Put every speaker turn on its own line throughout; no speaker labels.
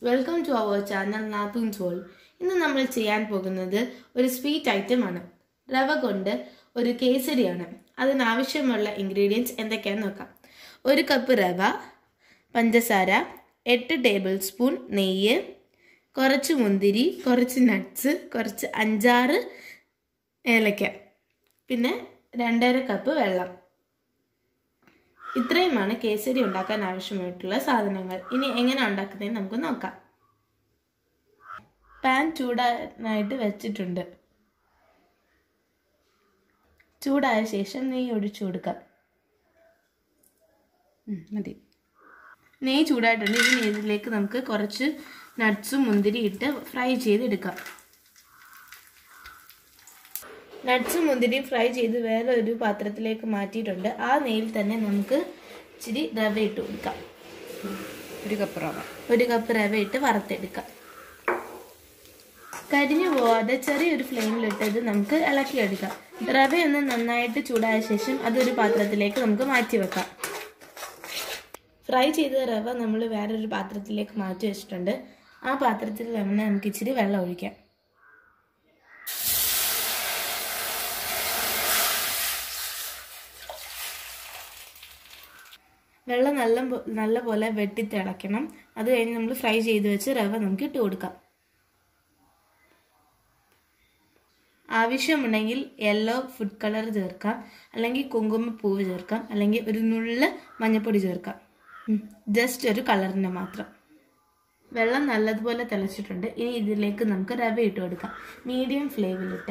welcome to our channel Nathoons world ഇന്ന് നമ്മൾ ചെയ്യാൻ പോകുന്നത് ഒരു സ്വീറ്റ് ഐറ്റം ആണ് റവ കൊണ്ട് ഒരു കേസരിയാണ് അതിനാവശ്യമുള്ള ഇൻഗ്രീഡിയൻസ് എന്തൊക്കെയാണെന്ന് നോക്കാം ഒരു കപ്പ് റവ പഞ്ചസാര എട്ട് ടേബിൾ സ്പൂൺ നെയ്യ് കുറച്ച് മുന്തിരി കുറച്ച് നട്ട്സ് കുറച്ച് അഞ്ചാറ് ഏലക്ക പിന്നെ രണ്ടര കപ്പ് വെള്ളം ഇത്രയുമാണ് കേസരി ഉണ്ടാക്കാൻ ആവശ്യമായിട്ടുള്ള സാധനങ്ങൾ ഇനി എങ്ങനെ ഉണ്ടാക്കുന്നതെന്ന് നമുക്ക് നോക്കാം പാൻ ചൂടാനായിട്ട് വെച്ചിട്ടുണ്ട് ചൂടായ ശേഷം നെയ്യ് ഒഴിച്ചു കൊടുക്കാം ഉം, മതി നെയ്യ് ചൂടായിട്ടുണ്ട് ഇനി ഇതിലേക്ക് നമുക്ക് കുറച്ച് നട്ട്സും മുന്തിരി ഇട്ട് ഫ്രൈ ചെയ്തെടുക്കാം നട്ട്സും മുന്തിരിയും ഫ്രൈ ചെയ്ത് വേറെ ഒരു പാത്രത്തിലേക്ക് മാറ്റിയിട്ടുണ്ട് ആ നെയ്യിൽ തന്നെ നമുക്ക് ഇച്ചിരി റവ ഇട്ട് കൊടുക്കാം
ഒരു കപ്പ് റവ
ഒരു കപ്പ് റവ ഇട്ട് വറുത്തെടുക്കാം കരിഞ്ഞു പോവാതെ ചെറിയൊരു ഫ്ലെയിമിലിട്ടത് നമുക്ക് ഇളക്കിയെടുക്കാം റവ ഒന്ന് നന്നായിട്ട് ചൂടായ ശേഷം അതൊരു പാത്രത്തിലേക്ക് നമുക്ക് മാറ്റി വെക്കാം ഫ്രൈ ചെയ്ത റവ നമ്മൾ വേറൊരു പാത്രത്തിലേക്ക് മാറ്റി വെച്ചിട്ടുണ്ട് ആ പാത്രത്തിൽ തന്നെ നമുക്ക് ഇച്ചിരി വെള്ളം ഒഴിക്കാം വെള്ളം നല്ല പോ- നല്ല പോലെ വെട്ടി തിളയ്ക്കണം അത് കഴിഞ്ഞ് നമ്മൾ ഫ്രൈ ചെയ്ത് വെച്ച് റവ നമുക്ക് ഇട്ട് കൊടുക്കാം ആവശ്യമുണ്ടെങ്കിൽ യെല്ലോ ഫുഡ് കളർ ചേർക്കാം അല്ലെങ്കിൽ കുങ്കുമപ്പൂവ് ചേർക്കാം അല്ലെങ്കിൽ ഒരു നുള്ള മഞ്ഞൾപ്പൊടി ചേർക്കാം ജസ്റ്റ് ഒരു കളറിന് മാത്രം വെള്ളം നല്ലതുപോലെ തിളച്ചിട്ടുണ്ട് ഇനി ഇതിലേക്ക് നമുക്ക് റവ ഇട്ട് കൊടുക്കാം മീഡിയം ഫ്ലെയിമിലിട്ട്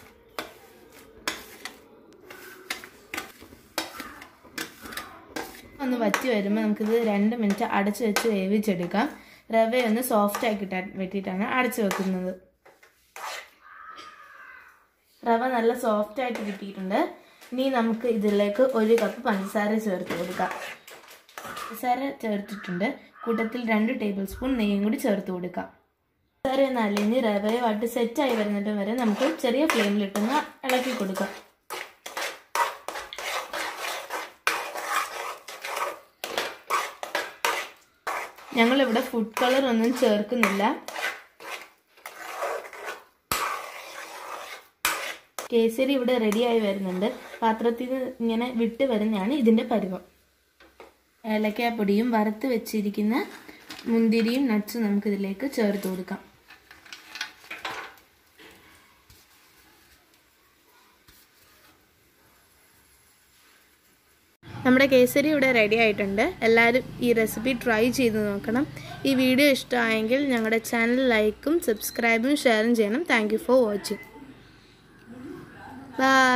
ഒന്ന് വറ്റി വരുമ്പോൾ നമുക്കിത് രണ്ട് മിനിറ്റ് അടച്ചു വെച്ച് വേവിച്ചെടുക്കാം റവ ഒന്ന് സോഫ്റ്റ് ആക്കി കിട്ടാൻ വേണ്ടിയിട്ടാണ് അടച്ചു വെക്കുന്നത് റവ നല്ല സോഫ്റ്റ് ആയിട്ട് കിട്ടിയിട്ടുണ്ട് ഇനി നമുക്ക് ഇതിലേക്ക് ഒരു കപ്പ് പഞ്ചസാര ചേർത്ത് കൊടുക്കാം പഞ്ചസാര ചേർത്തിട്ടുണ്ട് കൂട്ടത്തിൽ രണ്ട് ടേബിൾ സ്പൂൺ നെയ്യും കൂടി ചേർത്ത് കൊടുക്കാം പഞ്ചസാര ഒന്ന് അലിഞ്ഞ് റവയുമായിട്ട് സെറ്റായി വരുന്നിട്ട് വരെ നമുക്ക് ചെറിയ ഫ്ലെയിമിലിട്ടൊന്ന് ഇളക്കി കൊടുക്കാം ഞങ്ങളിവിടെ ഫുഡ് കളർ ഒന്നും ചേർക്കുന്നില്ല കേസരി ഇവിടെ റെഡിയായി വരുന്നുണ്ട് പാത്രത്തിൽ നിന്ന് ഇങ്ങനെ വിട്ട് വരുന്നതാണ് ഇതിൻ്റെ പരുവം ഏലക്കാപ്പൊടിയും വറുത്ത് വെച്ചിരിക്കുന്ന മുന്തിരിയും നട്ട്സും നമുക്കിതിലേക്ക് ചേർത്ത് കൊടുക്കാം നമ്മുടെ കേസരി ഇവിടെ റെഡി ആയിട്ടുണ്ട് എല്ലാവരും ഈ റെസിപ്പി ട്രൈ ചെയ്ത് നോക്കണം ഈ വീഡിയോ ഇഷ്ടമായെങ്കിൽ ഞങ്ങളുടെ ചാനൽ ലൈക്കും സബ്സ്ക്രൈബും ഷെയറും ചെയ്യണം thank you for watching by